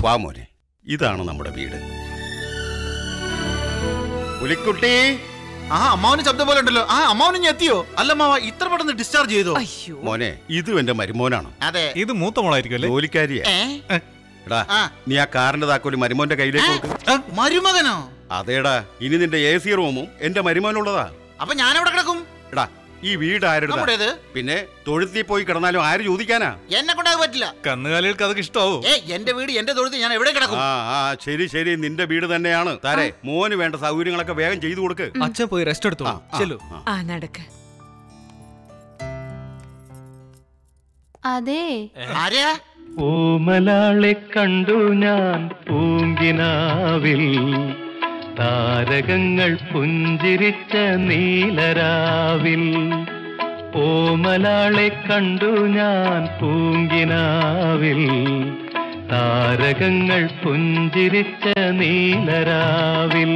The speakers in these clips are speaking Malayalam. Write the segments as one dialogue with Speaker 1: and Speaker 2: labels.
Speaker 1: വാ മോനെ ഇതാണ് നമ്മുടെ വീട് പുലിക്കുട്ടി
Speaker 2: ആ അമ്മാവന് ശബ്ദം പോലെ ഉണ്ടല്ലോ ആ അമ്മാവന് ഇനി എത്തിയോ അല്ല അമ്മാവ ഇത്ര പെട്ടെന്ന് ഡിസ്ചാർജ് ചെയ്തോ
Speaker 3: അയ്യോ
Speaker 1: മോനെ ഇതും എന്റെ മരുമോനാണ്
Speaker 2: അതെ
Speaker 4: ഇത് മൂത്ത മോളായിരിക്കും അല്ലേ
Speaker 1: ജോലിക്കാരിയാ
Speaker 2: ഏ
Speaker 1: എടാ
Speaker 2: ആ.
Speaker 1: നീ ആ കാറിന്റെ താക്കോല് മരുമോന്റെ കയ്യിലേക്ക് കൊടുക്ക്
Speaker 2: മരുമകനോ
Speaker 1: അതേടാ ഇനി നിന്റെ എ സി റൂമും എന്റെ മരുമോനുള്ളതാ
Speaker 2: അപ്പൊ ഞാൻ എവിടെ കിടക്കും
Speaker 1: എടാ ഈ വീട് ആരുടെതാ
Speaker 2: നമ്മുടേത്
Speaker 1: പിന്നെ തൊഴുത്തിൽ പോയി കിടന്നാലും ആര് ചോദിക്കാനാ
Speaker 2: എന്നെ കൊണ്ടത് പറ്റില്ല
Speaker 4: കന്നുകാലികൾക്ക് അതൊക്കെ ഇഷ്ടാവോ
Speaker 2: ഏ എന്റെ വീട് എന്റെ തൊഴുത്ത് ഞാൻ എവിടെ കിടക്കും
Speaker 1: ആ ആ ശരി ശരി നിന്റെ വീട് തന്നെയാണ് താരെ മോന് വേണ്ട സൗകര്യങ്ങളൊക്കെ വേഗം ചെയ്തു കൊടുക്ക്
Speaker 5: അച്ഛൻ പോയി റെസ്റ്റ് എടുത്തു
Speaker 1: ആ, ആ,
Speaker 5: ചെല്ലു
Speaker 1: ആ.
Speaker 3: ആ നടക്ക്
Speaker 6: അതെ
Speaker 2: ആരെയാ
Speaker 7: ഓമലാളെ കണ്ടു ഞാൻ പൂങ്കിനാവിൽ താരകങ്ങൾ പുഞ്ചിരിച്ച നീലരാവിൽ ഓമലാളെ കണ്ടു ഞാൻ പൂങ്കിനാവിൽ താരകങ്ങൾ പുഞ്ചിരിച്ച നീലരാവിൽ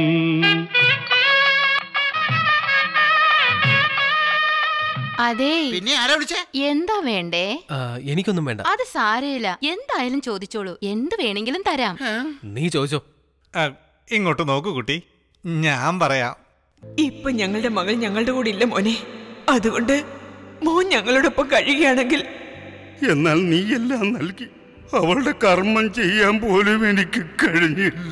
Speaker 6: അതെ
Speaker 2: പിന്നെ ആരാ വിളിച്ചേ
Speaker 6: എന്താ വേണ്ടേ
Speaker 5: ആ, എനിക്കൊന്നും വേണ്ട
Speaker 6: അത് സാരമില്ല എന്തായാലും ചോദിച്ചോളൂ എന്ത് വേണമെങ്കിലും തരാം
Speaker 5: നീ ചോദിച്ചോ
Speaker 4: ആ, ഇങ്ങോട്ട് നോക്കൂ കുട്ടി ഞാൻ പറയാം
Speaker 3: ഇപ്പൊ ഞങ്ങളുടെ മകൾ ഞങ്ങളുടെ കൂടെ ഇല്ല മോനെ അതുകൊണ്ട് മോൻ ഞങ്ങളോടൊപ്പം കഴിയുകയാണെങ്കിൽ
Speaker 1: എന്നാൽ നീ എല്ലാം നൽകി അവളുടെ കർമ്മം ചെയ്യാൻ പോലും എനിക്ക് കഴിഞ്ഞില്ല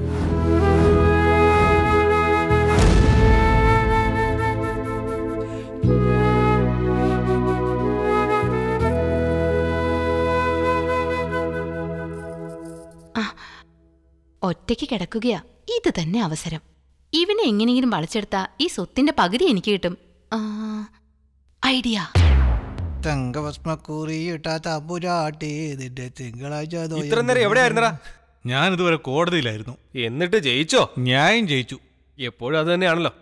Speaker 6: ഒറ്റയ്ക്ക് കിടക്കുകയാ ഇത് തന്നെ അവസരം ഇവനെ എങ്ങനെയെങ്കിലും വളച്ചെടുത്താ ഈ സ്വത്തിന്റെ പകുതി എനിക്ക് കിട്ടും ആ, ഐഡിയ
Speaker 8: തങ്കഭസ്മക്കുറിയിട്ട തമ്പുരാട്ടി നിന്റെ തിങ്കളാഴ്ച നോയമ്പ്
Speaker 5: ഇത്ര നേരം എവിടെയായിരുന്നടാ
Speaker 4: ഞാൻ ഇതുവരെ കോടതിയിലായിരുന്നു
Speaker 5: എന്നിട്ട് ജയിച്ചോ
Speaker 4: ന്യായം ജയിച്ചു
Speaker 5: എപ്പോഴും അത് തന്നെയാണല്ലോ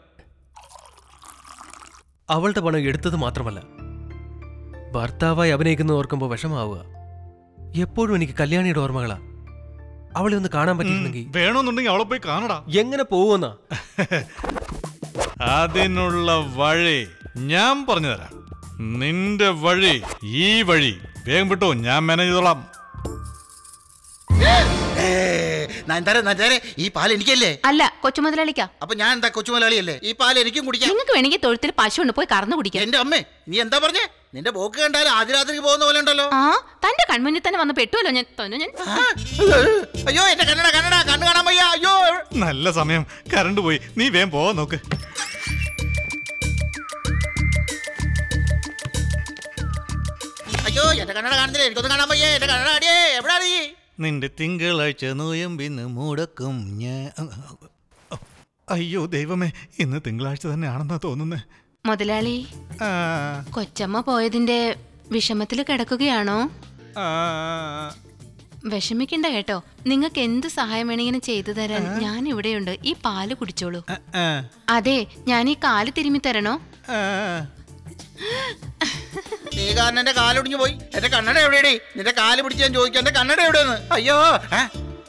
Speaker 5: അവളുടെ പണം എടുത്തത് മാത്രമല്ല ഭർത്താവായി അഭിനയിക്കുന്നത് ഓർക്കുമ്പോൾ വിഷമാവുക എപ്പോഴും എനിക്ക് കല്യാണിയുടെ ഓർമ്മകളാ അവളെ ഒന്ന് കാണാൻ പറ്റിയിരുന്നെങ്കിൽ
Speaker 4: വേണമെന്നുണ്ടെങ്കിൽ അവളെ പോയി കാണടാ
Speaker 5: എങ്ങനെ പോവുമെന്നാ
Speaker 4: അതിനുള്ള വഴി ഞാൻ പറഞ്ഞു തരാം നിന്റെ വഴി ഈ വഴി വേഗം വിട്ടോ ഞാൻ മാനേജ് ചെയ്തോളാം
Speaker 2: നന്ദാരെ നന്ദാരെ ഈ പാൽ എനിക്കല്ലേ
Speaker 6: അല്ല കൊച്ചുമുതലാളിക്കാ
Speaker 2: അപ്പൊ ഞാൻ എന്താ കൊച്ചുമലയാളിയല്ലേ ഈ പാൽ എനിക്കും കുടിക്കാം
Speaker 6: നിങ്ങൾക്ക് വേണമെങ്കിൽ തൊഴുത്തിൽ പശു ഉണ്ട് പോയി കറന്നു കുടിക്കാം
Speaker 2: എന്റെ അമ്മേ നീ എന്താ പറഞ്ഞേ നിന്റെ പോക്ക് കണ്ടാലും ആദ്യ രാത്രിക്ക് പോകുന്ന പോലെ ഉണ്ടല്ലോ
Speaker 6: ആ തന്റെ കൺമുന്നിൽ തന്നെ വന്ന് പെട്ടുവല്ലോ ഞാൻ തൊന്നു ഞാൻ
Speaker 2: ആ, അയ്യോ എന്റെ കണ്ണട കണ്ണട കണ്ണു കാണാൻ വയ്യ അയ്യോ
Speaker 4: നല്ല സമയം കറണ്ട് പോയി നീ വേഗം പോവാൻ നോക്ക്
Speaker 2: അയ്യോ എന്റെ കണ്ണട കാണുന്നില്ല എനിക്കൊന്നും കാണാൻ വയ്യ എന്റെ കണ്ണട അടിയേ എവിടാ നീ
Speaker 4: നിന്റെ തിങ്കളാഴ്ച നോയമ്പിന്ന് മുടക്കും ഞാൻ അയ്യോ ദൈവമേ ഇന്ന് തിങ്കളാഴ്ച തന്നെയാണെന്നാ തോന്നുന്നേ
Speaker 6: മുതലാളി
Speaker 4: ആ,
Speaker 6: കൊച്ചമ്മ പോയതിന്റെ വിഷമത്തിൽ കിടക്കുകയാണോ
Speaker 4: ആ,
Speaker 6: വിഷമിക്കണ്ട കേട്ടോ നിങ്ങൾക്ക് എന്ത് സഹായം വേണമെങ്കിലും ചെയ്തു തരാൻ ഞാൻ ഇവിടെയുണ്ട് ഈ പാല് കുടിച്ചോളൂ
Speaker 4: ആ, ആ,
Speaker 6: അതെ ഞാൻ ഈ കാല് തിരുമ്മി തരണോ
Speaker 4: ആ.
Speaker 2: നീ കാരണം എന്റെ കാലൊടിഞ്ഞു പോയി എന്റെ കണ്ണട എവിടെയാടി നിന്റെ കാല് പിടിച്ച് ഞാൻ ചോദിക്കാം എന്റെ കണ്ണട എവിടെയെന്ന് അയ്യോ ഏ?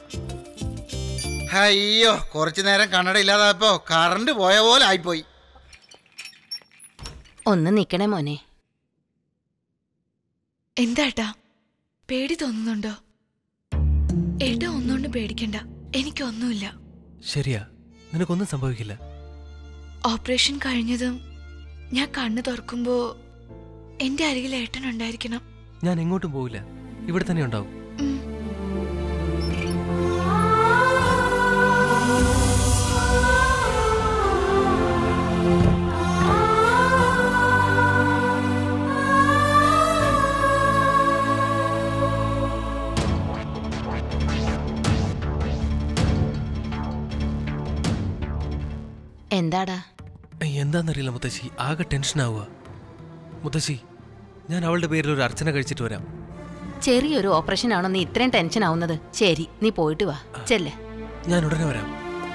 Speaker 2: അയ്യോ കുറച്ചു നേരം കണ്ണട ഇല്ലാതായപ്പോ കറണ്ട് പോയ പോലെ ആയിപ്പോയി
Speaker 6: ഒന്ന് നിക്കണേ മോനെ
Speaker 9: എന്താട്ടാ പേടി തോന്നുന്നുണ്ടോ ഏട്ടാ ഒന്നുകൊണ്ടും പേടിക്കണ്ട എനിക്കൊന്നുമില്ല
Speaker 5: ശരിയാ നിനക്കൊന്നും സംഭവിക്കില്ല
Speaker 9: ഓപ്പറേഷൻ കഴിഞ്ഞതും ഞാൻ കണ്ണു തുറക്കുമ്പോ എന്റെ അരികിൽ ഏട്ടൻ ഉണ്ടായിരിക്കണം
Speaker 5: ഞാൻ എങ്ങോട്ടും പോവില്ല ഇവിടെ തന്നെ ഉണ്ടാവും
Speaker 9: ഉം.
Speaker 6: എന്താടാ
Speaker 5: എന്താന്നറിയില്ല മുത്തശ്ശി ആകെ ടെൻഷൻ ആവുക മുത്തശ്ശി ഞാൻ അവളുടെ പേരിൽ ഒരു അർച്ചന കഴിച്ചിട്ട് വരാം
Speaker 6: ചെറിയൊരു ഓപ്പറേഷൻ ആണോ നീ ഇത്രയും ടെൻഷൻ ആവുന്നത് ശരി നീ പോയിട്ട് വാ ചെല്ലേ
Speaker 5: ഞാൻ ഉടനെ വരാം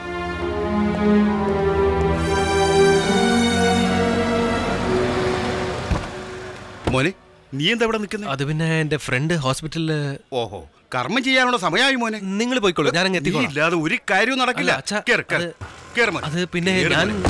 Speaker 1: മോനെ നീ എന്താ ഇവിടെ നിൽക്കുന്നത്
Speaker 5: അത് പിന്നെ എന്റെ ഫ്രണ്ട് ഹോസ്പിറ്റലില്
Speaker 1: ഓഹോ കർമ്മം ചെയ്യാനുള്ള സമയമായി മോനെ
Speaker 5: നിങ്ങൾ പോയിക്കോളൂ ഞാൻ അങ്ങ്
Speaker 1: നീ
Speaker 5: എത്തിക്കോളാം
Speaker 1: ഇല്ലാതെ ഒരു കാര്യവും നടക്കില്ല
Speaker 5: അല്ല, അച്ഛാ,
Speaker 1: കേറ്, കേറ്.
Speaker 5: അത്
Speaker 1: കേറ് മോനെ.
Speaker 5: അത് പിന്നെ
Speaker 1: കേറ്
Speaker 5: ഞാൻ
Speaker 1: മോനെ.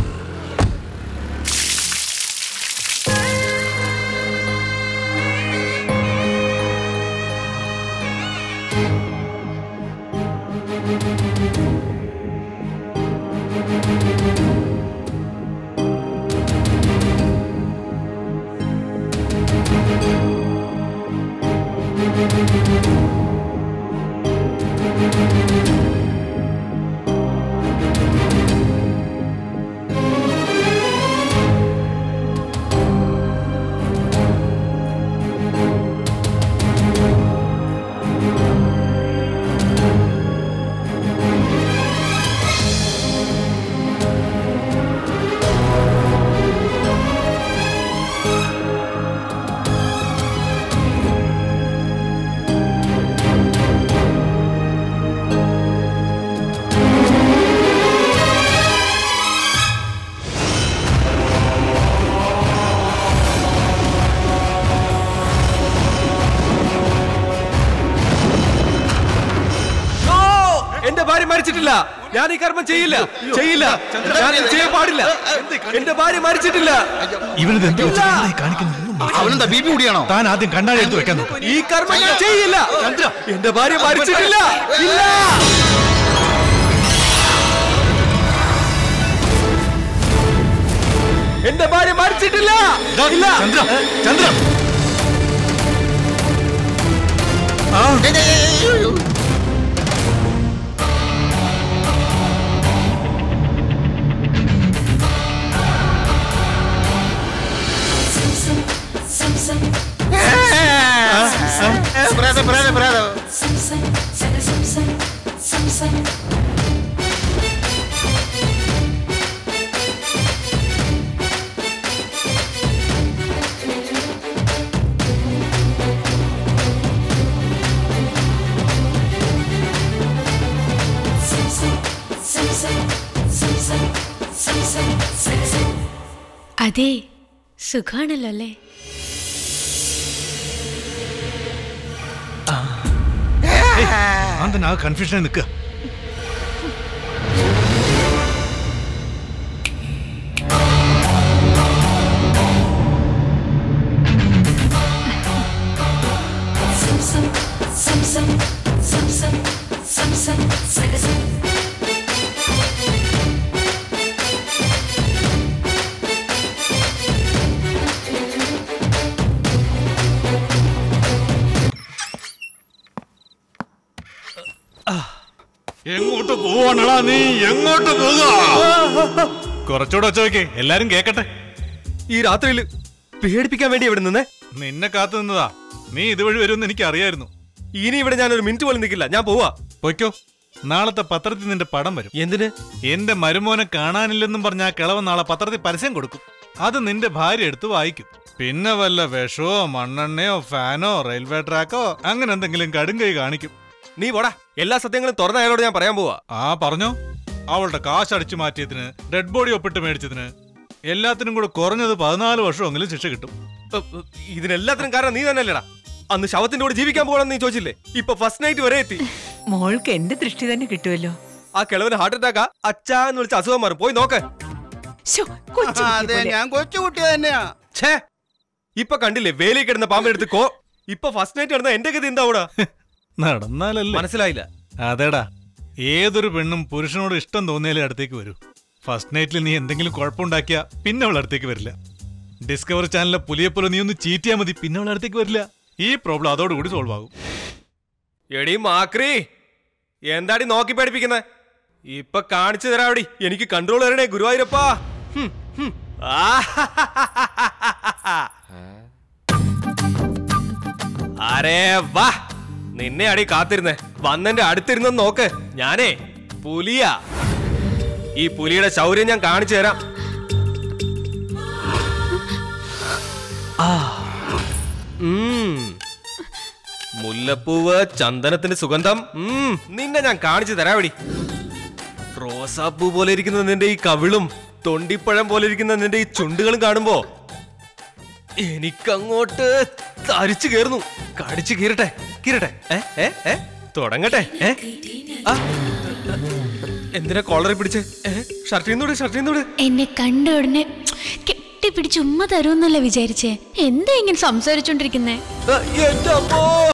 Speaker 5: മരിച്ചിട്ടില്ല ഞാൻ ഈ കർമ്മം ചെയ്യില്ല ചെയ്യില്ല ഞാൻ ഇത് ചെയ്യാൻ പാടില്ല എന്റെ ഭാര്യ മരിച്ചിട്ടില്ല
Speaker 4: ഇവനിത് എന്ത്
Speaker 5: ഇല്ല.
Speaker 4: കാണിക്കുന്നു
Speaker 2: അവനെന്താ ബി പി കൂടിയാണോ
Speaker 4: താൻ ആദ്യം കണ്ണാടി എടുത്ത് വെക്കാൻ നോക്ക്.
Speaker 5: ഈ കർമ്മം ഞാൻ ചെയ്യില്ല എന്റെ ഭാര്യ മരിച്ചിട്ടില്ല ഇല്ല എന്റെ ഭാര്യ മരിച്ചിട്ടില്ല ഇല്ല
Speaker 4: ചന്ദ്ര ചന്ദ്ര
Speaker 2: പ്രേതം പ്രേതം പ്രേതം
Speaker 10: അതെ സുഖാണല്ലോ അല്ലേ
Speaker 4: അന്തൻ ആ കൺഫ്യൂഷനിൽ നിൽക്കുക എങ്ങോട്ട് പോവാണടാ നീ എങ്ങോട്ട് പോവുക കുറച്ചുകൂടെ ഒച്ച വെക്കേ എല്ലാരും കേക്കട്ടെ
Speaker 5: ഈ രാത്രിയിൽ പേടിപ്പിക്കാൻ വേണ്ടി ഇവിടെ നിന്നേ
Speaker 4: നിന്നെ കാത്തു നിന്നതാ നീ ഇതുവഴി വരുമെന്ന് എനിക്ക് അറിയായിരുന്നു
Speaker 5: ഇനി ഇവിടെ ഞാൻ ഒരു മിനിറ്റ് പോലും നിൽക്കില്ല ഞാൻ പോവാ
Speaker 4: പൊയ്ക്കോ നാളത്തെ പത്രത്തിൽ നിന്റെ പടം വരും
Speaker 5: എന്തിന്
Speaker 4: എന്റെ മരുമോനെ കാണാനില്ലെന്നും പറഞ്ഞ ആ കിളവൻ നാളെ പത്രത്തിൽ പരസ്യം കൊടുക്കും അത് നിന്റെ ഭാര്യ എടുത്ത് വായിക്കും പിന്നെ വല്ല വിഷമോ മണ്ണെണ്ണയോ ഫാനോ റെയിൽവേ ട്രാക്കോ അങ്ങനെ എന്തെങ്കിലും കടുങ്കൈ കാണിക്കും
Speaker 5: നീ പോടാ എല്ലാ സത്യങ്ങളും തുറന്ന അയാളോട് ഞാൻ പറയാൻ പോവാ
Speaker 4: ആ പറഞ്ഞോ അവളുടെ കാശ് അടിച്ചു മാറ്റിയതിന് ഡെഡ് ബോഡി ഒപ്പിട്ട് മേടിച്ചതിന് എല്ലാത്തിനും കൂടെ കുറഞ്ഞത് പതിനാല് വർഷമെങ്കിലും ശിക്ഷ കിട്ടും
Speaker 5: ഉ, ഉ, ഇതിനെല്ലാത്തിനും കാരണം നീ തന്നെയല്ലേടാ അന്ന് ശവത്തിന്റെ കൂടെ ജീവിക്കാൻ പോകണമെന്ന് നീ ചോദിച്ചില്ലേ ഇപ്പൊ ഫസ്റ്റ് നൈറ്റ് വരെ എത്തി
Speaker 3: മോൾക്ക് എന്റെ ദൃഷ്ടി തന്നെ കിട്ടുമല്ലോ
Speaker 5: ആ കിളവന് ഹാർട്ട് അറ്റാക്കാ അച്ഛാ എന്ന് വിളിച്ച അസുഖം മാറും പോയി നോക്ക്
Speaker 3: ശോ, കൊച്ചു കുട്ടിയെ
Speaker 2: അതെ
Speaker 3: പോലെ.
Speaker 2: ഞാൻ കൊച്ചുകുട്ടി തന്നെയാ
Speaker 5: ഛേ ഇപ്പൊ കണ്ടില്ലേ വേലി കിടന്ന പാമ്പെടുത്ത് കോ ഇപ്പൊ ഫസ്റ്റ് നൈറ്റ് നടന്ന എന്റെ ഗതി എന്താ
Speaker 4: നടന്നാലല്ലേ
Speaker 5: മനസ്സിലായില്ല
Speaker 4: അതേടാ ഏതൊരു പെണ്ണും പുരുഷനോട് ഇഷ്ടം തോന്നിയാലേ അടുത്തേക്ക് വരൂ ഫസ്റ്റ് നൈറ്റിൽ നീ എന്തെങ്കിലും കുഴപ്പമുണ്ടാക്കിയാ പിന്നെ അവൾ അടുത്തേക്ക് വരില്ല ഡിസ്കവറി ചാനലിലെ പുലിയെപ്പോലെ നീ ഒന്ന് ചീറ്റിയാ മതി പിന്നെ അവൾ അടുത്തേക്ക് വരില്ല ഈ പ്രോബ്ലം അതോടുകൂടി സോൾവ് ആകും
Speaker 5: എടി മാക്രി എന്താടി നോക്കി പേടിപ്പിക്കുന്നെ ഇപ്പൊ കാണിച്ചു തരാവടി എനിക്ക് കൺട്രോൾ തരണേ ഗുരുവായൂരപ്പാ ഹും, ഹും. ആ. അരേ വാ നിന്നെ അടി കാത്തിരുന്നേ വന്നെന്റെ അടുത്തിരുന്ന് നോക്ക് ഞാനേ പുലിയാ ഈ പുലിയുടെ ശൗര്യം ഞാൻ കാണിച്ചു തരാം ആ. ഉം. മുല്ലപ്പൂവ് ചന്ദനത്തിന്റെ സുഗന്ധം ഉം, നിന്നെ ഞാൻ കാണിച്ചു തരാവടി റോസാപ്പൂ പോലെ ഇരിക്കുന്ന നിന്റെ ഈ കവിളും തൊണ്ടിപ്പഴം പോലെ ഇരിക്കുന്ന നിന്റെ ഈ ചുണ്ടുകളും കാണുമ്പോ എനിക്കങ്ങോട്ട് തരിച്ചു കയറുന്നു കടിച്ചു കീറട്ടെ കീറട്ടെ ഏ ഏ ഏ തുടങ്ങട്ടെ ഏ ആ, എന്തിനാ കോളറി പിടിച്ച് ഷർട്ടിൽ നിന്നൂടെ ഷർട്ടിൽ നിന്നൂടെ
Speaker 10: എന്നെ കണ്ട ഉടനെ കെട്ടിപ്പിടിച്ച് ഉമ്മ തരുമെന്നല്ല വിചാരിച്ചേ എന്താ ഇങ്ങനെ സംസാരിച്ചോണ്ടിരിക്കുന്നേ
Speaker 5: എന്റെ അമ്മോ